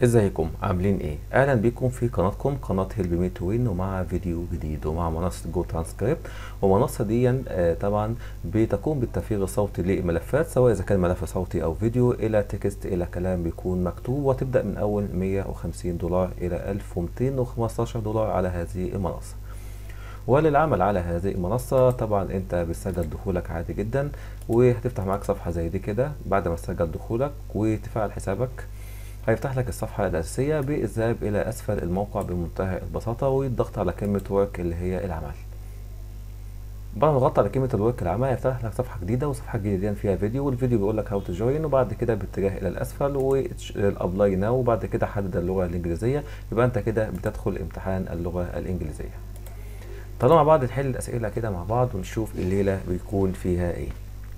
ازيكم عاملين ايه اهلا بيكم في قناتكم قناه هيلب مي تو وين ومع فيديو جديد ومع منصه جو ترانسكريبت والمنصه دي آه، طبعا بتقوم بالتفريغ الصوتي لملفات سواء اذا كان ملف صوتي او فيديو الى تكست الى كلام بيكون مكتوب وتبدا من اول 150 دولار الى 1215 دولار على هذه المنصه وللعمل على هذه المنصة طبعا انت بتسجل دخولك عادي جدا وهتفتح معاك صفحة زي دي كده بعد ما تسجل دخولك وتفعل حسابك هيفتح لك الصفحة الأساسية بالذهاب إلى أسفل الموقع بمنتهى البساطة والضغط على كلمة ورك اللي هي العمل بعد ما تضغط على كلمة الورك العمل هيفتح لك صفحة جديدة وصفحة جديدة فيها فيديو والفيديو بيقول لك هاو تو جوين وبعد كده باتجاه إلى الأسفل والأبلاي ناو وبعد كده حدد اللغة الإنجليزية يبقى أنت كده بتدخل امتحان اللغة الإنجليزية تعالوا مع بعض نحل الأسئلة كده مع بعض ونشوف الليلة بيكون فيها إيه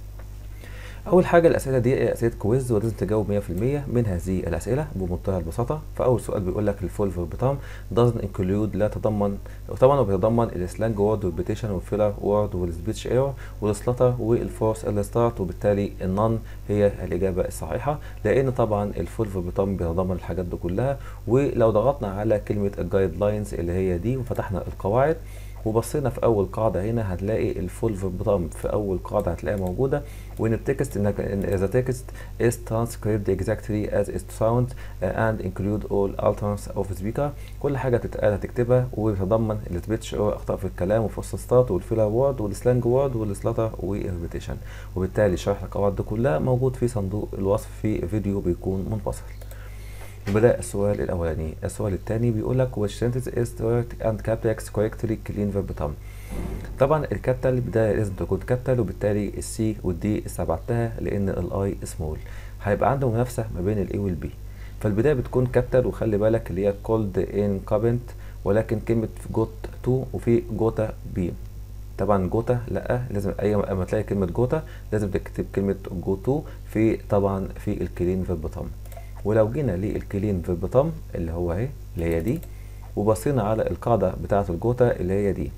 اول حاجه الاسئله دي اسئله كويز ولازم تجاوب 100% من هذه الاسئله بمنتهى البساطه فاول سؤال بيقول لك الفول فيربتام doesn't include لا تضمن طبعا هو بيتضمن السلانج وورد والبيتيشن والفيلر وورد والسبيتش ايرور والسلاتر والفورس الستارت وبالتالي النون هي الاجابه الصحيحه لان طبعا الفول فيربتام بيتضمن الحاجات دي كلها ولو ضغطنا على كلمه الجايد لاينز اللي هي دي وفتحنا القواعد وبصينا في اول قاعده هنا هتلاقي الفول فيربتام في اول قاعده هتلاقيها موجوده وان التكست انك ان the text is transcribed exactly as it sounds uh, and include all alternatives of speaker كل حاجه تتقال هتكتبها وبيتضمن السبيتش او اخطاء في الكلام وفي ستارت والفيلر وورد والسلانج وورد والسلاتر والريبيتيشن وبالتالي شرح القواعد دي كلها موجود في صندوق الوصف في فيديو بيكون منفصل بدأ السؤال الأولاني السؤال الثاني بيقول لك which sentence is correct and capital correctly clean verbatim طبعا الكابيتال بداية لازم تكون كابيتال وبالتالي السي والدي استبعدتها لأن الاي سمول هيبقى عنده منافسة ما بين الاي والبي فالبداية بتكون كابيتال وخلي بالك اللي هي called in comment ولكن كلمة جوت تو وفي جوتا بي طبعا جوتا لا لازم اي ما تلاقي كلمة جوتا لازم تكتب كلمة جو تو في طبعا في الكلين فيربتام ولو جينا للكلين فيربتام اللي هو اهي اللي هي دي وبصينا على القاعدة بتاعة الجوتا اللي هي دي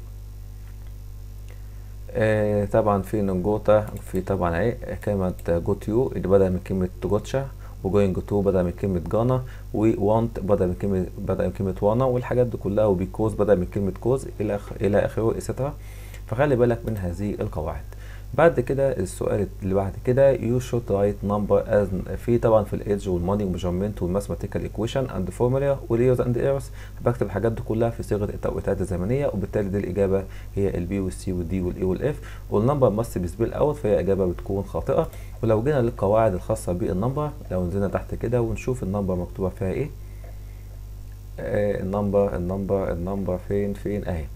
آه طبعا في نجوتا في طبعا اهي كلمة جوت يو اللي بدأ من كلمة جوتشا وجوينج تو بدأ من كلمة جانا ووانت بدأ من كلمة بدأ من كلمة وانا والحاجات دي كلها وبيكوز بدأ من كلمة كوز إلى إلى آخره إكسترا فخلي بالك من هذه القواعد بعد كده السؤال اللي بعد كده you should write number as في طبعا في الايدج والماني وميجرمنت والماثيماتيكال ايكويشن اند فورمولا واليوز اند ايرز بكتب الحاجات دي كلها في صيغه التوقيتات الزمنيه وبالتالي دي الاجابه هي البي والسي والدي والاي والاف والنمبر ماست بي سبيل اوت فهي اجابه بتكون خاطئه ولو جينا للقواعد الخاصه بالنمبر لو نزلنا تحت كده ونشوف النمبر مكتوبه فيها ايه آه النمبر النمبر النمبر فين فين اهي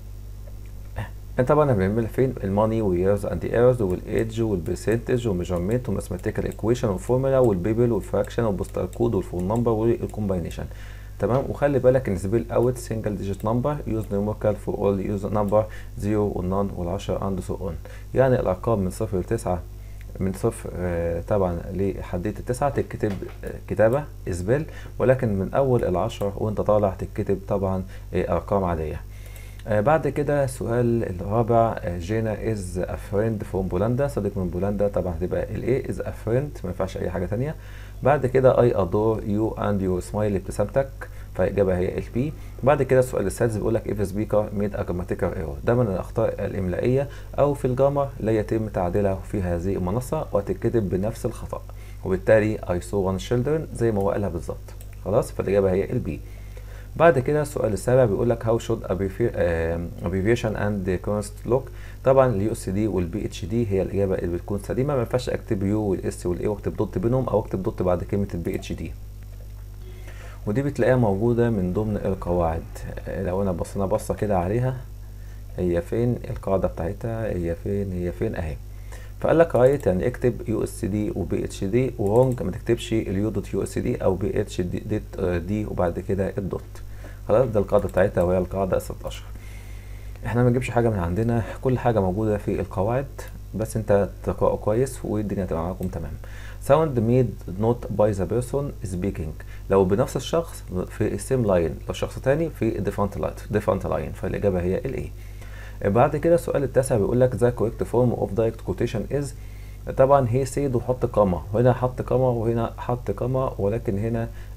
طبعا بنعمل فين الماني ويرز اند ايرز والايدج والبرسنتج والميجرمنت والماثيماتيكال ايكويشن والفورمولا والبيبل والفراكشن والبوستال كود والفول نمبر والكومباينيشن تمام وخلي بالك ان سبيل اوت سنجل ديجيت نمبر يوز نيوميريكال فور اول يوز نمبر 0 والنون وال10 اند سو اون يعني الارقام من صفر لتسعة من صفر آه طبعا لحدية التسعة تتكتب آه كتابة اسبل ولكن من اول العشرة وانت طالع تتكتب طبعا آه ارقام عادية آه بعد كده السؤال الرابع آه جينا از ا فريند فروم بولندا صديق من بولندا طبعا هتبقى الاي از ا فريند ما ينفعش اي حاجه تانية بعد كده اي ادور يو اند يور سمايل ابتسامتك فالاجابه هي ال بي بعد كده السؤال السادس بيقول لك اف سبيكر ميد ا جراماتيكال ايرور ده من الاخطاء الاملائيه او في الجرامر لا يتم تعديلها في هذه المنصه وتتكتب بنفس الخطا وبالتالي اي سو وان شيلدرن زي ما هو قالها بالظبط خلاص فالاجابه هي ال بي بعد كده السؤال السابع بيقول لك هاو شود abbreviation اند كونست لوك طبعا اليو اس دي والبي اتش دي هي الاجابه اللي بتكون سليمه ما ينفعش اكتب يو والاس والاي واكتب دوت بينهم او اكتب دوت بعد كلمه البي اتش دي ودي بتلاقيها موجوده من ضمن القواعد لو انا بصينا بصه كده عليها هي فين القاعده بتاعتها هي فين هي فين اهي فقال لك رايت يعني اكتب يو اس دي وبي اتش دي ورونج ما تكتبش اليو دوت يو اس دي او بي اتش دي, دي وبعد كده الدوت خلاص ده القاعده بتاعتها وهي القاعده 16 احنا ما نجيبش حاجه من عندنا كل حاجه موجوده في القواعد بس انت تقراه كويس والدنيا تبقى معاكم تمام sound made not by the person speaking لو بنفس الشخص في السيم لاين لو شخص تاني في different line different line فالاجابه هي الايه بعد كده السؤال التاسع بيقول لك the correct form of direct quotation is طبعا هي سيد وحط قامة وهنا حط قامة وهنا حط قامة ولكن هنا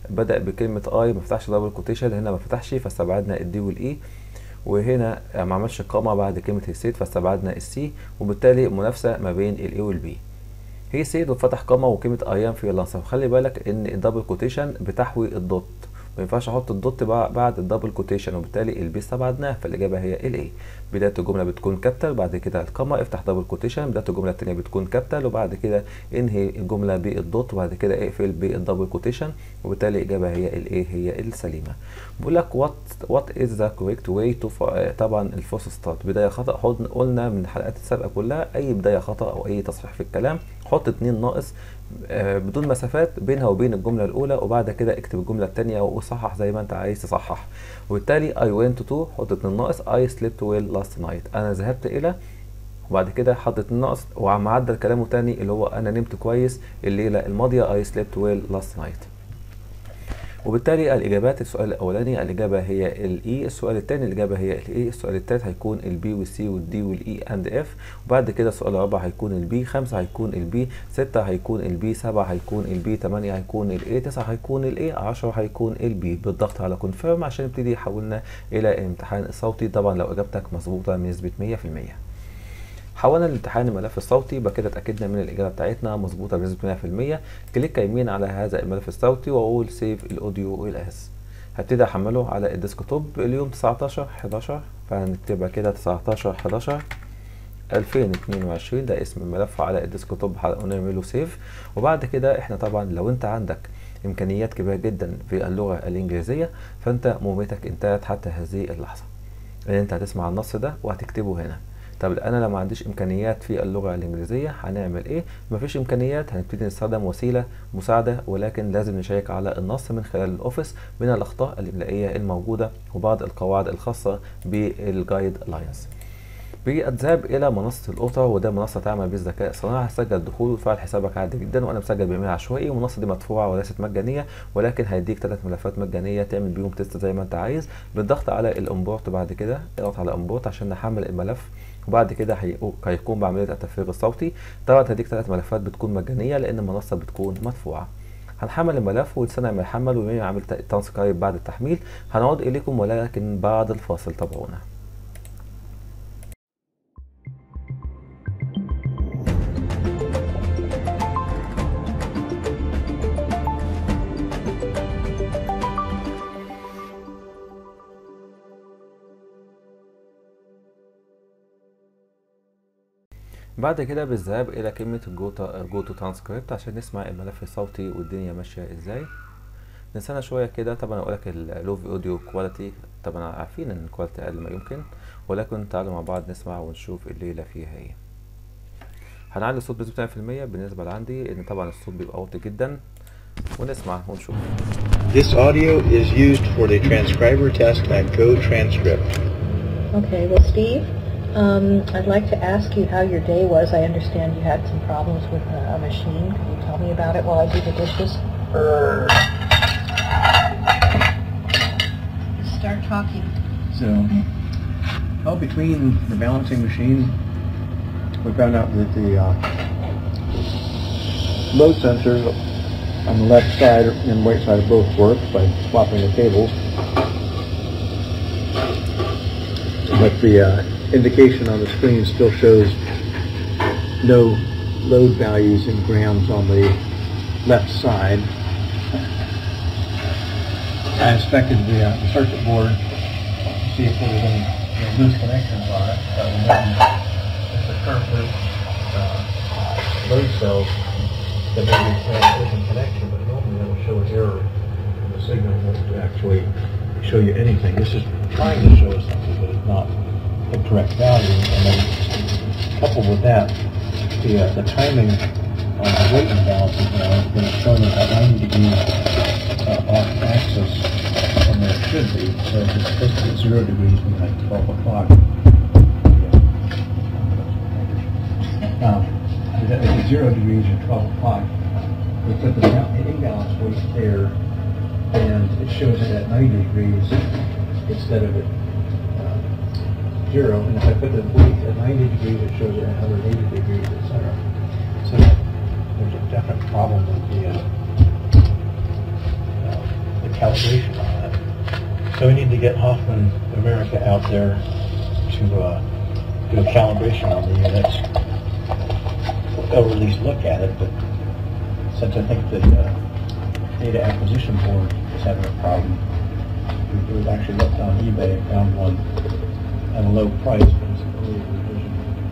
بدأ بكلمة اي ما فتحش دبل كوتيشن هنا ما فتحش فاستبعدنا الدي والاي وهنا ما عملش قامة بعد كلمة هيسيد فاستبعدنا السي وبالتالي منافسة ما بين الاي والبي هي سيد وفتح قامة وكلمة ايام في اللانسر خلي بالك ان الدبل كوتيشن بتحوي الدوت ما ينفعش احط الدوت بعد الدبل كوتيشن وبالتالي البي استبعدناه فالاجابه هي الاي بدايه الجمله بتكون كابيتال بعد كده القمه افتح دبل كوتيشن بدايه الجمله الثانيه بتكون كابيتال وبعد كده انهي الجمله بالدوت وبعد كده اقفل بالدبل كوتيشن وبالتالي الاجابه هي الاي هي السليمه بيقول لك وات وات از ذا كوريكت واي تو طبعا الفورس ستارت بدايه خطا قلنا من الحلقات السابقه كلها اي بدايه خطا او اي تصحيح في الكلام حط اتنين ناقص آه بدون مسافات بينها وبين الجملة الأولى وبعد كده اكتب الجملة التانية وصحح زي ما أنت عايز تصحح وبالتالي I went to حط اتنين ناقص I slept well last night أنا ذهبت إلى وبعد كده حط اتنين ناقص وعم عدل كلامه تاني اللي هو أنا نمت كويس الليلة الماضية I slept well last night وبالتالي الإجابات السؤال الأولاني الإجابة هي الإي السؤال الثاني الإجابة هي الإي السؤال الثالث هيكون البي والسي والدي والإي أند إف وبعد كده السؤال الرابع هيكون البي خمسة هيكون البي ستة هيكون البي سبعة هيكون البي تمانية هيكون الإي تسعة هيكون الإي عشرة هيكون البي بالضغط على كونفيرم عشان يبتدي يحولنا إلى الامتحان الصوتي طبعا لو إجابتك مظبوطة بنسبة مية في المية حولنا الامتحان الملف الصوتي يبقى كده اتاكدنا من الاجابه بتاعتنا مظبوطه بنسبه 100% كليك يمين على هذا الملف الصوتي واقول سيف الاوديو والاس هبتدي احمله على الديسكتوب اليوم 19 11 فهنكتبها كده 19 11 2022 ده اسم الملف على الديسكتوب ونعمله سيف وبعد كده احنا طبعا لو انت عندك امكانيات كبيره جدا في اللغه الانجليزيه فانت مهمتك انتهت حتى هذه اللحظه ان انت هتسمع النص ده وهتكتبه هنا طب انا لو ما عنديش امكانيات في اللغه الانجليزيه هنعمل ايه مفيش امكانيات هنبتدي نستخدم وسيله مساعده ولكن لازم نشيك على النص من خلال الاوفيس من الاخطاء الاملائيه الموجوده وبعض القواعد الخاصه بالجايد لاينز بالذهاب الى منصه الاوتا وده منصه تعمل بالذكاء الصناعي هتسجل الدخول وتفعل حسابك عادي جدا وانا مسجل بايميل عشوائي والمنصه دي مدفوعه وليست مجانيه ولكن هيديك ثلاث ملفات مجانيه تعمل بيهم تيست زي ما انت عايز بالضغط على الامبورت بعد كده اضغط على امبورت عشان نحمل الملف وبعد كده هيقوم بعمليه التفريغ الصوتي طبعا هديك ثلاث ملفات بتكون مجانيه لان المنصه بتكون مدفوعه هنحمل الملف ولسنا ما يحمل ويمين عمل ترانسكرايب بعد التحميل هنعود اليكم ولكن بعد الفاصل تابعونا بعد كده بالذهاب الى كلمة جو جو تو ترانسكريبت عشان نسمع الملف الصوتي والدنيا ماشية ازاي نستنى شوية كده طبعا اقول لك اللو اوديو كواليتي طبعا عارفين ان الكواليتي اقل ما يمكن ولكن تعالوا مع بعض نسمع ونشوف الليلة فيها ايه هنعلي الصوت بنسبة 100% بالنسبة لعندي ان طبعا الصوت بيبقى واطي جدا ونسمع ونشوف This audio is used for the transcriber test at Go Transcript. Okay, well, Steve, um, I'd like to ask you how your day was. I understand you had some problems with a, a machine. Could you tell me about it while I do the dishes? Start talking. So, well, between the balancing machine, we found out that the uh, load sensors on the left side and right side both work by swapping the cables. But the uh, indication on the screen still shows no load values in grams on the left side. I inspected the, uh, the circuit board to see if there was any you know, loose connections on it. That would mean if the current loop uh, load cells, that maybe it's a missing connection, but normally that will show an error and the signal won't actually show you anything. This is trying to show us something, but it's not the correct value. And then coupled with that, the, uh, the timing on the weight imbalances now has been shown at 90 degrees uh, off axis from where it should be. So if it's supposed to be zero degrees from like 12 o'clock. Um, if it- if it's zero degrees or 12 o'clock, we put the bal- the imbalance weight there and it shows it at 90 degrees instead of at uh, zero. And if I put the weight at 90 degrees, it shows it at 180 degrees, et cetera. So there's a definite problem with the uh, uh, get Hoffman America out there to uh, do a calibration on the units. They'll at least look at it, but since I think the uh, data acquisition board is having a problem, we- we've actually looked on eBay and found one at a low price, but it's an early revision.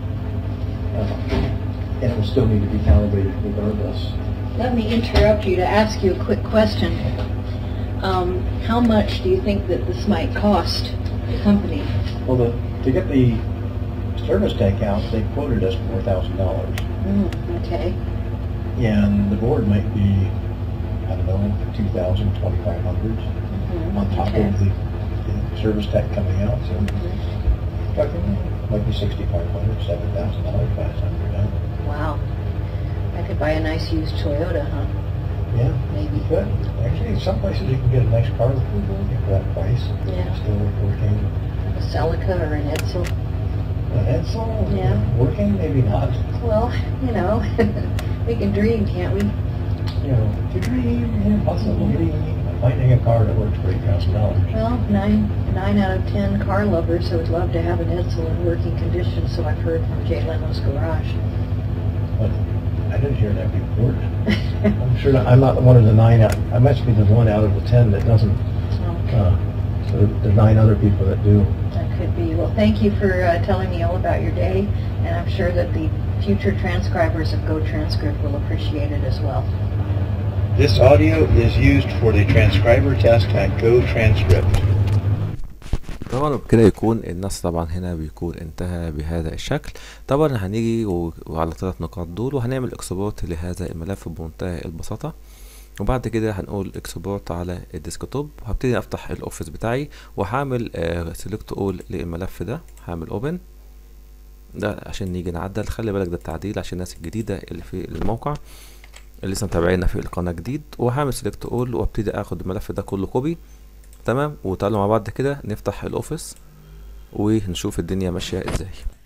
Uh, And it will still need to be calibrated regardless. Let me interrupt you to ask you a quick question. Um, how much do you think that this might cost the company? Well, the, to get the service tank out, they quoted us four thousand dollars. Mm, okay. And the board might be, I don't know, two thousand, twenty-five hundred Mhm, on top okay. of the, the service tank coming out, so. talking Might be sixty-five hundred, seven thousand dollars, five hundred, huh? Wow. I could buy a nice used Toyota, huh? Yeah, Maybe. you could. Actually, some places you can get a nice car Mhm. for that price. Yeah. Still working. A Celica or an Edsel. An Edsel? Yeah. Working, maybe not. Well, you know, we can dream, can't we? You know, to dream, yeah, possibly. Finding a car that works for eight thousand dollars. Well, nine, nine out of ten car lovers would love to have an Edsel in working condition, so I've heard from Jay Leno's garage. But I didn't hear that report. I'm sure that I'm not one of the nine out, I must be the one out of the ten that doesn't, So, uh, so the nine other people that do. That could be. Well, thank you for uh, telling me all about your day, and I'm sure that the future transcribers of Go Transcript will appreciate it as well. This audio is used for the transcriber test at GoTranscript. طبعا وبكده يكون النص طبعا هنا بيكون انتهى بهذا الشكل طبعا هنيجي و- وعلى الثلاث نقاط دول وهنعمل اكسبورت لهذا الملف بمنتهى البساطة وبعد كده هنقول اكسبورت على الديسكتوب هبتدي افتح الاوفيس بتاعي وهعمل سيلكت اول للملف ده هعمل اوبن ده عشان نيجي نعدل خلي بالك ده التعديل عشان الناس الجديدة اللي في الموقع اللي لسه متابعينا في القناة جديد وهعمل سيلكت اول وابتدي اخد الملف ده كله كوبي تمام وتعالوا مع بعض كده نفتح الاوفيس ونشوف الدنيا ماشية ازاي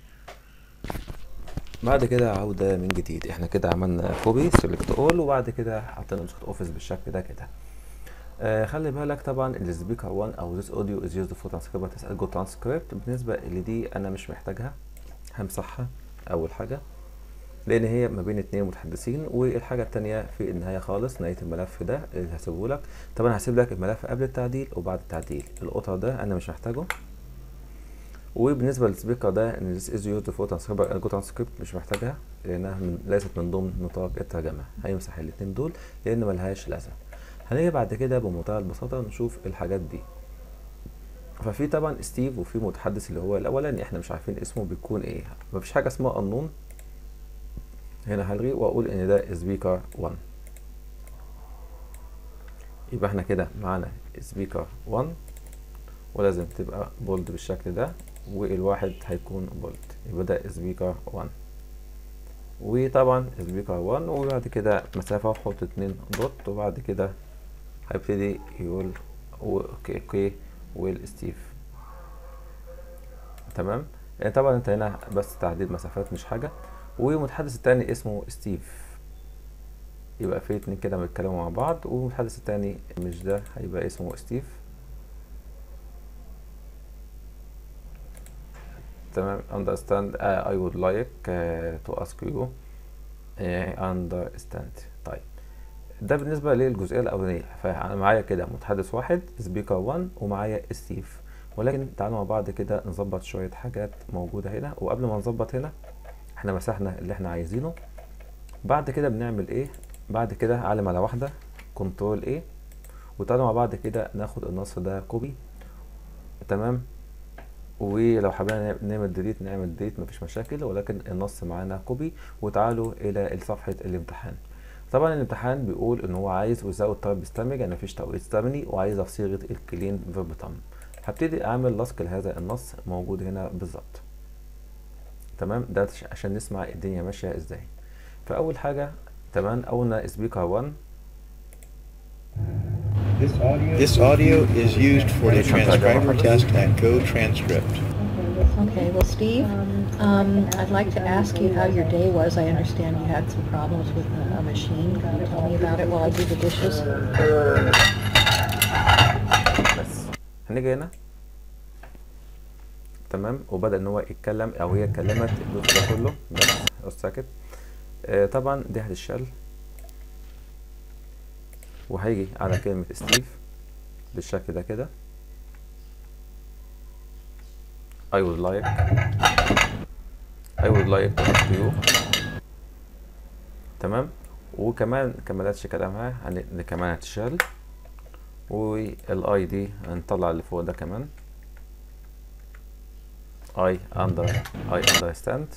بعد كده عودة من جديد احنا كده عملنا كوبي سيلكت اول وبعد كده حطينا نسخة اوفيس بالشكل ده كده آه خلي بالك طبعا السبيكر 1 او this audio is used for transcriber تسأل جو ترانسكريبت بالنسبة لدي انا مش محتاجها همسحها اول حاجة لان هي ما بين اتنين متحدثين والحاجة التانية في النهاية خالص نهاية الملف ده اللي هسيبه لك طبعا هسيب لك الملف قبل التعديل وبعد التعديل القطر ده انا مش محتاجه وبالنسبة للسبيكر ده ان this is used for transcriber go transcript مش محتاجها لانها من ليست من ضمن نطاق الترجمة هيمسح الاتنين دول لان ملهاش لازمة هنيجي بعد كده بمنتهى البساطة نشوف الحاجات دي ففي طبعا ستيف وفي متحدث اللي هو الاولاني احنا مش عارفين اسمه بيكون ايه مفيش حاجة اسمها unknown هنا هلغي واقول ان ده سبيكر 1 يبقى احنا كده معانا سبيكر 1 ولازم تبقى بولد بالشكل ده والواحد هيكون بولد يبقى ده سبيكر 1 وطبعا سبيكر 1 وبعد كده مسافة وحط اتنين دوت وبعد كده هيبتدي يقول اوكي اوكي والستيف تمام يعني طبعا انت هنا بس تعديل مسافات مش حاجة والمتحدث التاني اسمه ستيف يبقى في اتنين كده بيتكلموا مع بعض والمتحدث التاني مش ده هيبقى اسمه ستيف تمام understand uh, I would like uh, to ask you uh, understand طيب ده بالنسبة للجزئية الأولانية فأنا معايا كده متحدث واحد سبيكر 1 ومعايا ستيف ولكن تعالوا مع بعض كده نظبط شوية حاجات موجودة هنا وقبل ما نظبط هنا احنا مسحنا اللي احنا عايزينه بعد كده بنعمل ايه بعد كده علم على واحدة كنترول ايه وتعالوا مع بعض كده ناخد النص ده كوبي تمام ولو حبينا نعمل ديليت نعمل ديليت مفيش مشاكل ولكن النص معانا كوبي وتعالوا الى صفحة الامتحان طبعا الامتحان بيقول ان هو عايز without type stemming يعني مفيش توقيت استمني وعايزها في صيغة الكلين فيرب تام هبتدي اعمل لصق لهذا النص موجود هنا بالظبط تمام ده عشان نسمع الدنيا ماشية ازاي فاول حاجة تمام اولنا سبيكر 1 This audio, this audio is used for the transcriber test at GoTranscript. Okay, well, Steve, um, I'd like to ask you how your day was. I understand you had some problems with a, a machine. Can you tell me about it while I do the dishes? بس هنيجي هنا تمام وبدأ ان هو يتكلم او هي اتكلمت الجزء ده كله بس بص ساكت آه طبعا دي هتتشال وهيجي على كلمة ستيف بالشكل ده كده I would like I would like to ask you تمام وكمان كملتش كلامها هن- كمان هتشال والاي دي هنطلع اللي فوق ده كمان I under I understand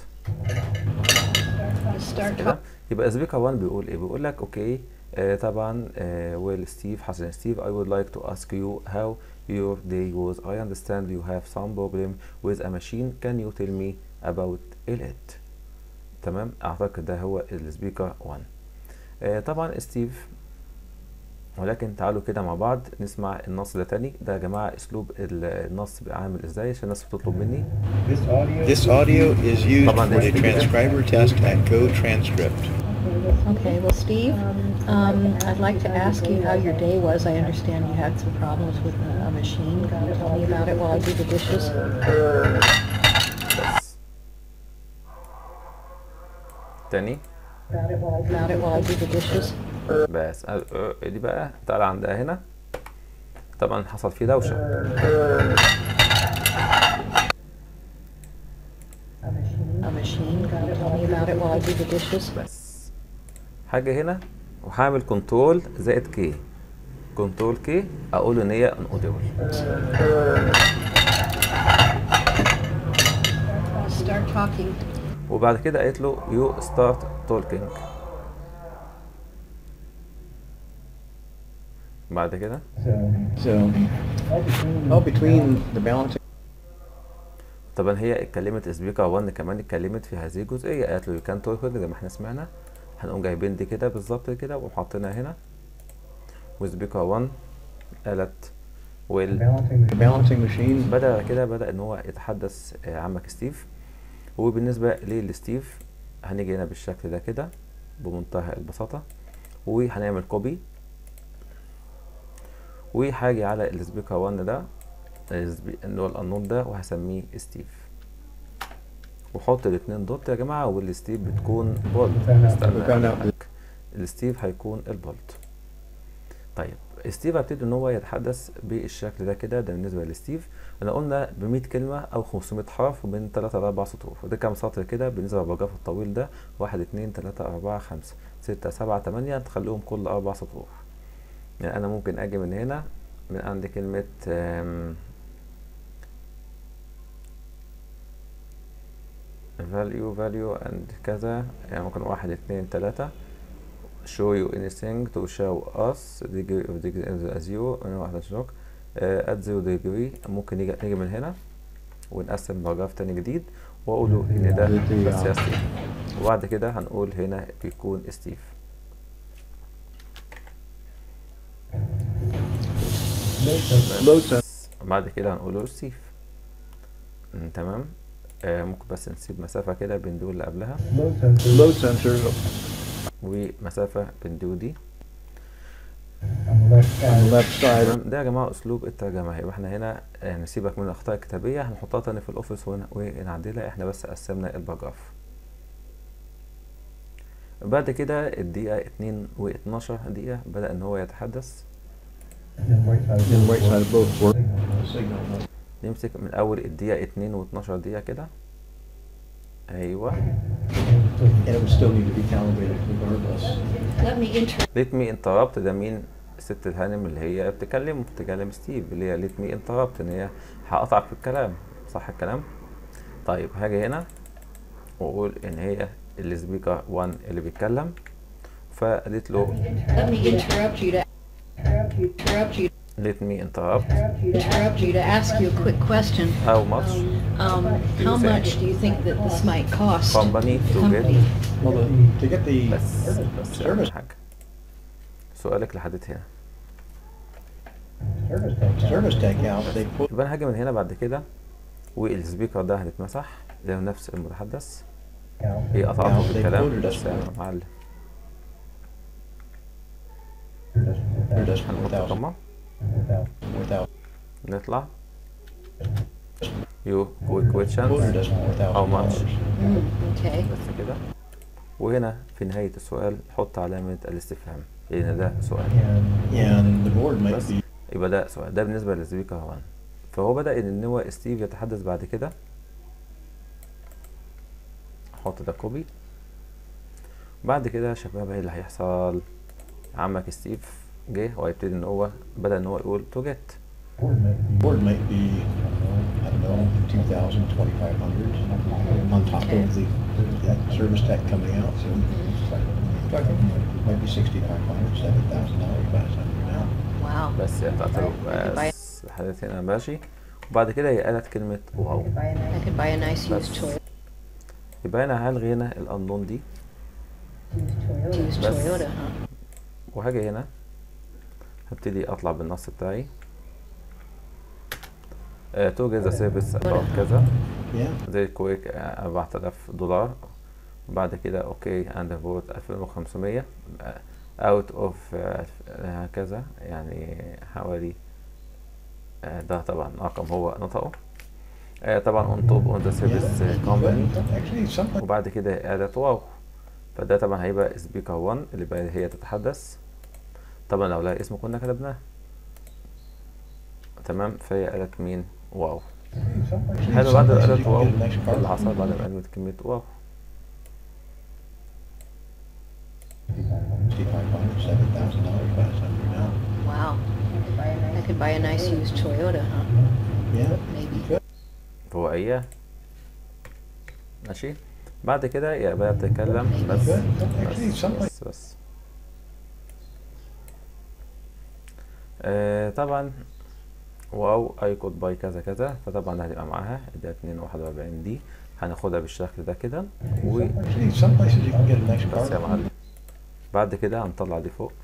Start كده يبقى سبيكر 1 بيقول ايه بيقول لك اوكي آه طبعا آه ويل ستيف حسن ستيف I would like to ask you how your day was I understand you have some problem with a machine can you tell me about it تمام اعتقد ده هو السبيكر 1 آه طبعا ستيف ولكن تعالوا كده مع بعض نسمع النص ده تاني ده يا جماعة اسلوب ال- النص بيبقى عامل ازاي عشان الناس بتطلب مني This audio. This audio is used طبعاً for the ده- transcriber test at Go Transcript. Okay, well, Steve, um, I'd like to ask you how your day was. I understand you had some problems with a a machine. Can you tell me about it while I do the dishes? بس تاني About it while I do the dishes? بس أه، أه، دي بقى تعالى عندها هنا طبعا حصل فيه دوشة A machine. Can you tell me about it while I do the dishes? بس حاجة هنا وهعمل كنترول زائد كي كنترول كي اقول ان هي ان اوديبل Start talking. وبعد كده قالت له يو ستارت توكينج بعد كده So, all between the balancing. طبعا هي اتكلمت سبيكر 1 كمان اتكلمت في هذه الجزئيه قالت له يو كان توكينج زي ما احنا سمعنا هنقوم جايبين دي كده بالظبط كده وحاطينها هنا وسبيكر 1 قالت ويل Balancing. The balancing machine. بدأ كده بدأ ان هو يتحدث آه، عمك ستيف وبالنسبة لستيف هنيجي هنا بالشكل ده كده بمنتهى البساطة وهنعمل كوبي وهاجي على السبيكر 1 ده السبي- اللي هو القانون ده وهسميه ستيف وحط الاتنين دوت يا جماعة والستيف بتكون بولد استنى فعلا. أقولك. الستيف هيكون البولد طيب ستيف هبتدي ان هو يتحدث بالشكل ده كده ده بالنسبه لستيف انا قلنا ب 100 كلمه او 500 حرف ومن 3 ل 4 سطور وده كام سطر كده بالنسبه للبراجراف الطويل ده 1 2 3 4 5 6 7 8 تخليهم كل 4 سطور يعني انا ممكن اجي من هنا من عند كلمه آم، value value and كذا يعني ممكن واحد اتنين تلاتة show you anything to show us degree of degree as you انا واحدة شوك uh, at zero degree ممكن نيجي نيجي من هنا ونقسم باراجراف تاني جديد واقول له ان ده بس يا ستيف وبعد كده هنقول هنا بيكون ستيف Load center. بس بعد كده هنقول له ستيف م، تمام آه ممكن بس نسيب مسافة كده بين دول اللي قبلها Load sensor. ومسافة بين دي ودي On the left side. تمام ده يا جماعه اسلوب الترجمه يبقى احنا هنا آه، نسيبك من الاخطاء الكتابيه هنحطها تاني في الاوفيس ون- ونعدلها احنا بس قسمنا الباراجراف بعد كده الدقيقة اتنين واتناشر دقيقة بدأ ان هو يتحدث In right side of both work. Signal. نمسك من اول الدقيقة اتنين واتناشر دقيقة كده ايوه And it would still need to be calibrated regardless. Let me inter- ليت مي انتربت ده مين الست الهانم اللي هي بتكلمه بتكلم ستيف اللي هي ليت مي انتربت ان هي هقطعك في الكلام صح الكلام طيب هاجي هنا واقول ان هي السبيكر 1 اللي بيتكلم فقالت له let me interrupt you to interrupt you ليت مي انتربت interrupt you to ask you a quick question. هاو ماتش Um, how much do you think that this might cost? company the to company? get Well, the, to get the بس بس أهم service حاجة سؤالك لحد هنا service tech out, they put يبقى انا هاجي من هنا بعد كده والسبيكر ده هنتمسح لانه نفس المتحدث هي قطعته في they الكلام quoted us بس يا for معلم their decimal هنحط without كما without نطلع you quick Quoted questions us four how thousand much dollars. Mm, okay. بس كده وهنا في نهاية السؤال حط علامة الاستفهام لأن ده سؤال Yeah, and the board might بس be يبقى ده سؤال ده بالنسبة للسبيكر 1 فهو بدأ إن هو ستيف يتحدث بعد كده حط ده كوبي بعد كده يا شباب ايه اللي هيحصل عمك ستيف جه وهيبتدي ان هو بدأ ان هو يقول تو جيت board might be, I don't know, two thousand, twenty-five hundred on top Okay. of the, that service tech coming out, so might be sixty-five hundred, seven thousand dollars by the time you're done. Wow. بس يا تعتبر Okay, bye. بس الحالات هنا ماشي وبعد كده هي قالت كلمة واو I could buy a nice used بس. Toyota. يبقى هنا هلغي هنا الأنون دي Used بس. Toyota, huh? وهاجي هنا هبتدي اطلع بالنص بتاعي تو جيت ذا سيرفيس اباوت كذا Yeah, زي كويك 4000 دولار وبعد كده اوكي اند فوت 2500 اوت اوف هكذا يعني حوالي آه، ده طبعا رقم هو نطقه آه، طبعا اون توب اون ذا سيرفيس كومباني actually, some, وبعد كده آلة واو فده طبعا هيبقى سبيكر 1 اللي بقى هي تتحدث طبعا لو لها اسم كنا كتبناه تمام فهي آلة مين واو actually, حلو some بعد places you آلة can واو get a nice car اللي حصل بعد from ما قالت كلمة واو sixty-five hundred, seven thousand dollars by the time you're done. Wow. I could buy a nice used Toyota, huh? Yeah, Maybe. you could. هو اياه ماشي بعد كده يا بقى بتتكلم بس بس بس, بس. آه طبعا واو اي كود باي كذا كذا فطبعا هتبقى معاها ده 241 دي هناخدها بالشكل ده كده و Actually, some places you can get a nice car بس يا from. معلم بعد كده هنطلع دي فوق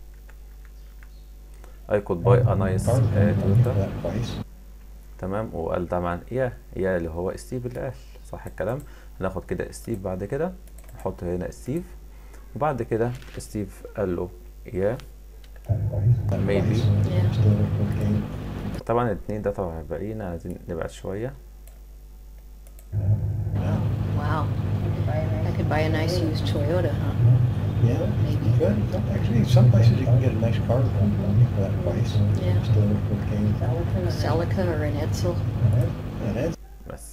اي كود باي ا نايس car for تويوتا that price. تمام وقال طبعا يا يا اللي هو ستيف اللي قال صح الكلام هناخد كده ستيف بعد كده نحط هنا ستيف وبعد كده ستيف قال له يا That Maybe. price. Yeah. Still okay. طبعا الاتنين ده طبعا باقيين عايزين نبعد شوية Wow. I could buy a nice used Toyota, huh? Yeah, Maybe. you could. Actually, some places you can get a nice car from for that price. Yeah. Still okay. A Celica or an Edsel. And that's بس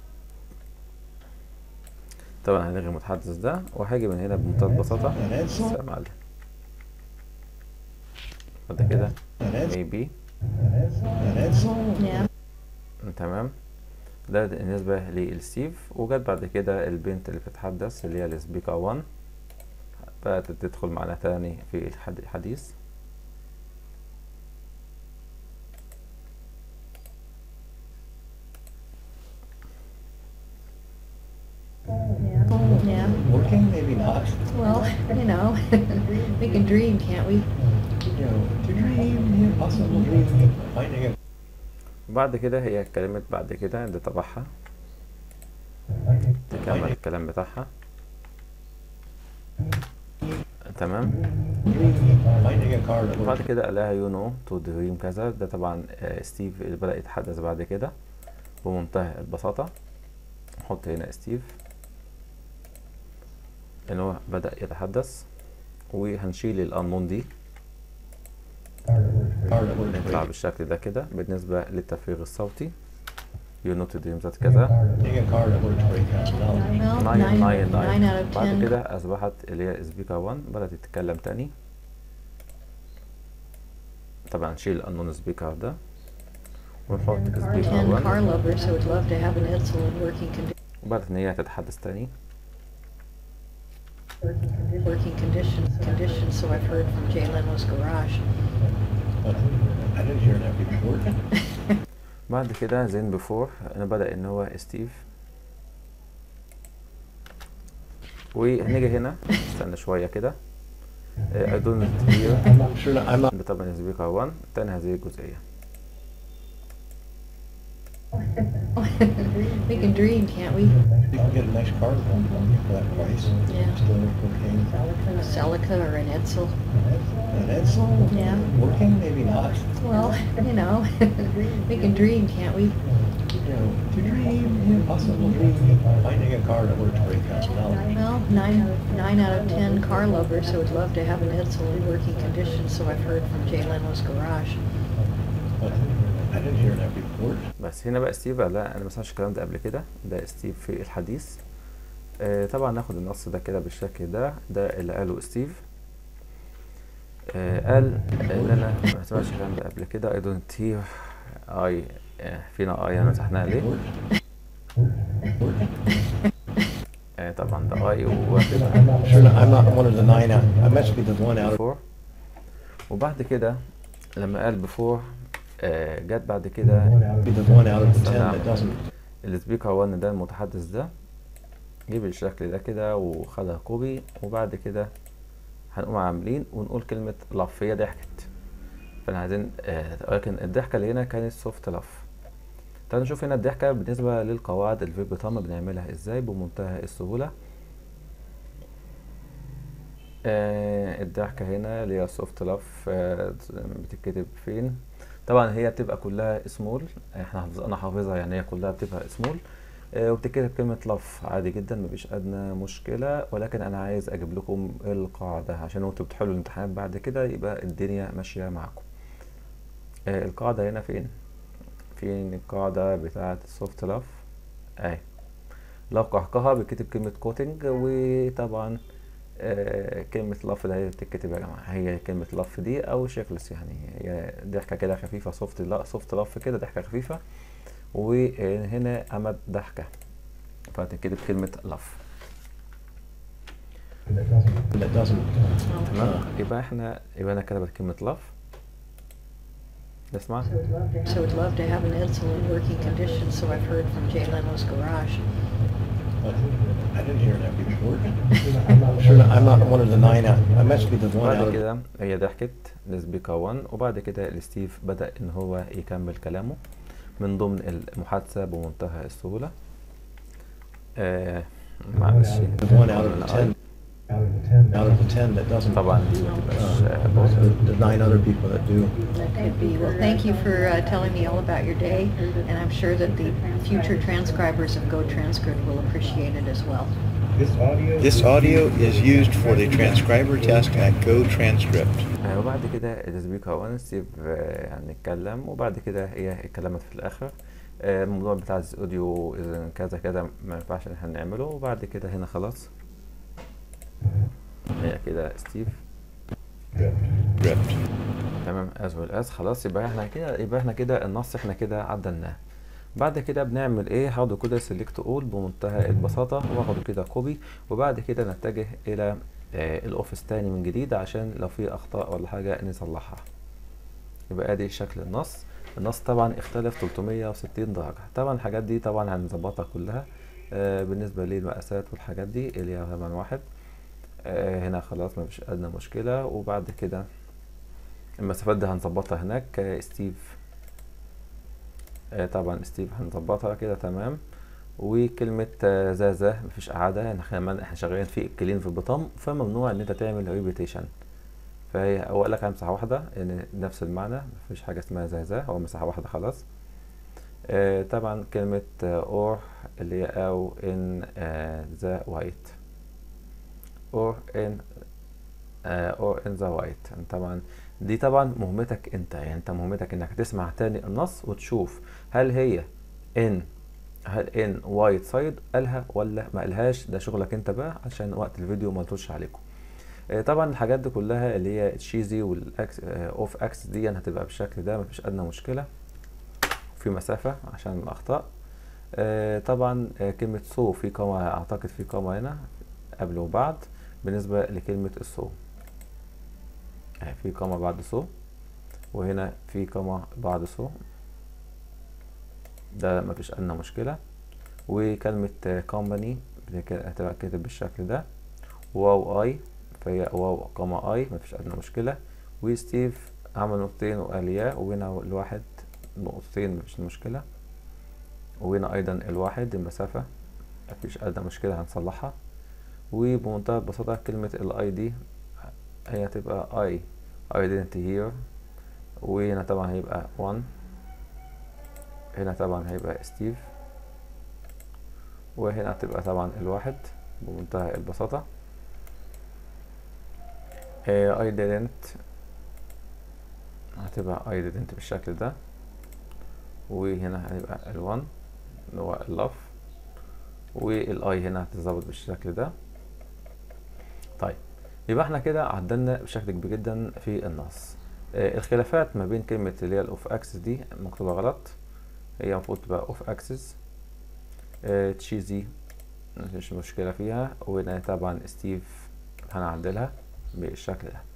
طبعا هنلغي المتحدث ده وهاجي من هنا بمنتهى البساطة and بس that's يا معلم بعد كده and that's maybe and that's Yeah. تمام ده بالنسبة للستيف وجت بعد كده البنت اللي بتتحدث اللي هي السبيكر 1 بقت تدخل معنا تاني في الحد- الحديث Yeah. working, maybe not. Well, you know, we can dream, can't we? You know, to dream, the impossible dream, finding a وبعد كده هي اتكلمت بعد كده ده تبعها تكمل الكلام بتاعها تمام finding a car that وبعد works. كده قال لها يو نو تو دريم كذا ده طبعا آه، ستيف اللي بدأ يتحدث بعد كده بمنتهى البساطة نحط هنا ستيف ان هو بدأ يتحدث وهنشيل الانون دي Car that works نطلع great. بالشكل ده كده بالنسبة للتفريغ الصوتي يو نو تو دريم ذات كذا Finding a car that works for eight thousand dollars. Well, ناين nine, ناين nine ناين out of بعد ten. كده أصبحت اللي هي سبيكر 1 بدأت تتكلم تاني طبعا نشيل الأنون سبيكر ده ونحط سبيكر Ten car 1 lovers who would love to have an Edsel in working condition. وبدأت إن هي تتحدث تاني Working condition, condition, so I've heard from Jay Leno's garage. But I didn't hear that before. بعد كده زين بفور أنا بدأ إن هو ستيف وهنيجي هنا استنى شوية كده I don't hear I'm not sure that, I'm not. ده طبعا سبيكر 1 تاني هذه الجزئية We can dream, can't we? You can get a nice car from for that price. Yeah. Still okay. A Celica or an Edsel. And that's Yeah. working, maybe not. Well, you know, we can dream, can't we? You know, to dream the impossible dream, finding a car that works for eight thousand dollars. Well, nine, nine out of 10 car lovers would love to have an Edsel in working condition, so I've heard from Jay Leno's garage. But I didn't hear that report. بس هنا بقى ستيف قال لا انا ما سمعتش الكلام ده قبل كده ده ستيف في الحديث آه طبعا ناخد النص ده كده بالشكل ده ده اللي قاله ستيف آه قال ان انا ما سمعتش الكلام ده قبل كده I don't hear I آه فينا اي انا مسحناها ليه آه طبعا ده اي وكده I'm sure not, I'm not one of the nine out, I must be the one out of. before وبعد كده لما قال before آه جت بعد كده Be the one out of the ten that doesn't. السبيكر 1 ده المتحدث ده جيب الشكل ده كده وخدها كوبي وبعد كده هنقوم عاملين ونقول كلمة لف هي ضحكت فاحنا عايزين آه لكن الضحكة اللي هنا كانت سوفت لف تعالوا نشوف هنا الضحكة بالنسبة للقواعد الفيرب تام بنعملها ازاي بمنتهى السهولة آه الضحكة هنا اللي هي سوفت لاف آه بتتكتب فين طبعا هي بتبقى كلها سمول احنا حافظ انا حافظها يعني هي كلها بتبقى سمول آه وبتتكتب كلمة لاف عادي جدا مفيش أدنى مشكلة ولكن أنا عايز أجيب لكم القاعدة عشان وانتوا بتحلوا الامتحانات بعد كده يبقى الدنيا ماشية معاكم آه القاعدة هنا فين؟ فين القاعدة بتاعة السوفت لاف؟ أهي لو قهقها بتكتب كلمة كوتنج وطبعا آه كلمة لف ده هي بتتكتب يا جماعة هي كلمة لف دي أو شيكلس يعني هي ضحكة كده خفيفة سوفت لا سوفت لف كده ضحكة خفيفة وهنا أمد ضحكة فهتكتب كلمة لف That doesn't. تمام يبقى احنا يبقى أنا كتبت كلمة لف نسمع So would love to have an Edsel in working condition, so I've heard from Jay Leno's garage. But I didn't hear that report. I'm sure not, I'm not one of the nine out, I must be the one out بعد of. كده هي ضحكت لسبيكا 1 وبعد كده ستيف بدأ إن هو يكمل كلامه من ضمن المحادثة بمنتهى السهولة آه معلش The one out of the ten, out of the ten that doesn't. طبعا دي ما تبقاش Uh, آه، most of possible. the, the nine other people that do. That could be. Well, thank you for uh, telling me all about your day, and I'm sure that the future transcribers of Go Transcript will appreciate it as well. This audio is used for the transcriber test at Go Transcript. آه وبعد كده السبيكر 1 ستيف آه يعني اتكلم وبعد كده هي اتكلمت في الآخر آه الموضوع بتاع الاوديو إذا كذا كذا ما ينفعش إن احنا نعمله وبعد كده هنا خلاص هي كده ستيف Script. تمام از ويل از خلاص يبقى احنا كده يبقى احنا كده النص احنا كده عدلناه بعد كده بنعمل ايه هاخده كده سيلكت اول بمنتهى البساطه واخده كده كوبي وبعد كده نتجه الى آه الاوفيس تاني من جديد عشان لو في اخطاء ولا حاجه نصلحها يبقى ادي شكل النص النص طبعا اختلف 360 درجه طبعا الحاجات دي طبعا هنظبطها كلها آه بالنسبه للمقاسات والحاجات دي اللي هي طبعا واحد آه هنا خلاص مفيش ادنى مشكله وبعد كده المسافات دي هنظبطها هناك آه، ستيف آه، طبعا ستيف هنظبطها كده تمام وكلمة آه، ذا ذا مفيش إعادة احنا كمان احنا شغالين في الكلين في البطام فممنوع إن أنت تعمل ريبيتيشن فهي هو قال لك على مساحة واحدة يعني نفس المعنى مفيش حاجة اسمها ذا ذا هو مساحة واحدة خلاص آه، طبعا كلمة اور اللي هي أو إن ذا وايت or in uh, or in the white طبعا دي طبعا مهمتك انت يعني انت مهمتك انك تسمع تاني النص وتشوف هل هي in هل in white side قالها ولا ما قالهاش ده شغلك انت بقى عشان وقت الفيديو ما يطولش عليكم آه، طبعا الحاجات دي كلها اللي هي تشيزي والاكس اوف اكس دي هتبقى بالشكل ده مفيش ادنى مشكله في مسافه عشان الاخطاء آه، طبعا آه، كلمه سو في كوما اعتقد في كوما هنا قبل وبعد بالنسبه لكلمه السو آه، في كوما بعد سو وهنا في كوما بعد سو ده مفيش ادنى مشكله وكلمه كومباني هتبقى كاتب بالشكل ده واو اي فهي واو كوما اي مفيش ادنى مشكله وستيف عمل نقطتين وقال يا وهنا الواحد نقطتين مفيش مشكله وهنا ايضا الواحد المسافه مفيش ادنى مشكله هنصلحها وبمنتهى البساطه كلمه الاي دي هي هتبقى اي identity here وهنا طبعا هيبقى 1 هنا طبعا هيبقى ستيف وهنا هتبقى طبعا الواحد بمنتهى البساطة آه، I didn't هتبقى I didn't بالشكل ده وهنا هيبقى الوان اللي هو اللف والاي هنا هتتظبط بالشكل ده طيب يبقى احنا كده عدلنا بشكل كبير جدا في النص آه، الخلافات ما بين كلمة اللي هي الاوف اكسس دي مكتوبة غلط هي المفروض تبقى اوف اكسس تشيزي مفيش مشكلة فيها وهنا طبعا ستيف هنعدلها بالشكل ده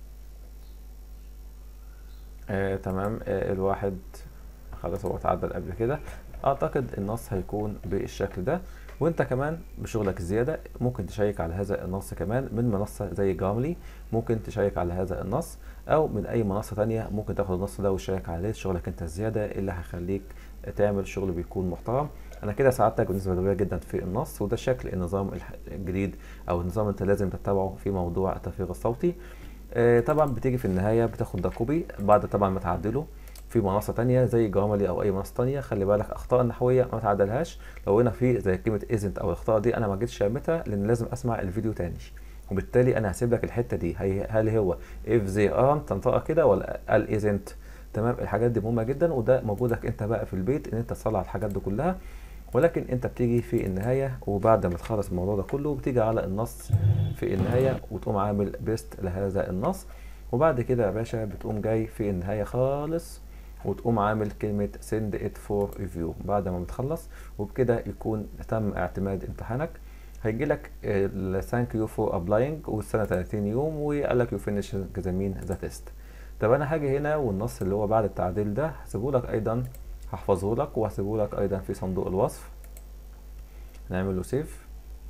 آه تمام آه الواحد خلاص هو اتعدل قبل كده اعتقد النص هيكون بالشكل ده وانت كمان بشغلك الزياده ممكن تشيك على هذا النص كمان من منصه زي جاملي ممكن تشيك على هذا النص او من اي منصه تانية ممكن تاخد النص ده وتشيك عليه شغلك انت الزياده اللي هيخليك تعمل شغل بيكون محترم انا كده ساعدتك بنسبه كبيره جدا في النص وده شكل النظام الح- الجديد او النظام انت لازم تتبعه في موضوع التفريغ الصوتي آه، طبعا بتيجي في النهايه بتاخد ده كوبي بعد طبعا ما تعدله في منصه تانية زي جراملي او اي منصه تانية خلي بالك اخطاء النحويه ما تعدلهاش لو هنا في زي كلمه ازنت او الاخطاء دي انا ما جيتش اعملها لان لازم اسمع الفيديو تاني وبالتالي انا هسيب لك الحته دي هي هل هو if they aren't تنطقها كده ولا ال isn't تمام الحاجات دي مهمه جدا وده موجودك انت بقى في البيت ان انت تصلح الحاجات دي كلها ولكن انت بتيجي في النهايه وبعد ما تخلص الموضوع ده كله بتيجي على النص في النهايه وتقوم عامل بيست لهذا النص وبعد كده يا باشا بتقوم جاي في النهايه خالص وتقوم عامل كلمة send it for review بعد ما بتخلص وبكده يكون تم اعتماد امتحانك هيجي لك ال thank you for applying والسنة 30 يوم وقال لك you finish examine the test طب انا هاجي هنا والنص اللي هو بعد التعديل ده هسيبه لك ايضا هحفظه لك وهسيبه لك ايضا في صندوق الوصف نعمل له سيف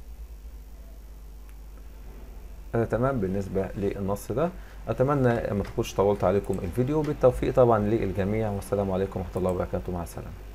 آه تمام بالنسبة للنص ده أتمنى ما تكونش طولت عليكم الفيديو بالتوفيق طبعا للجميع والسلام عليكم ورحمة الله وبركاته مع السلامة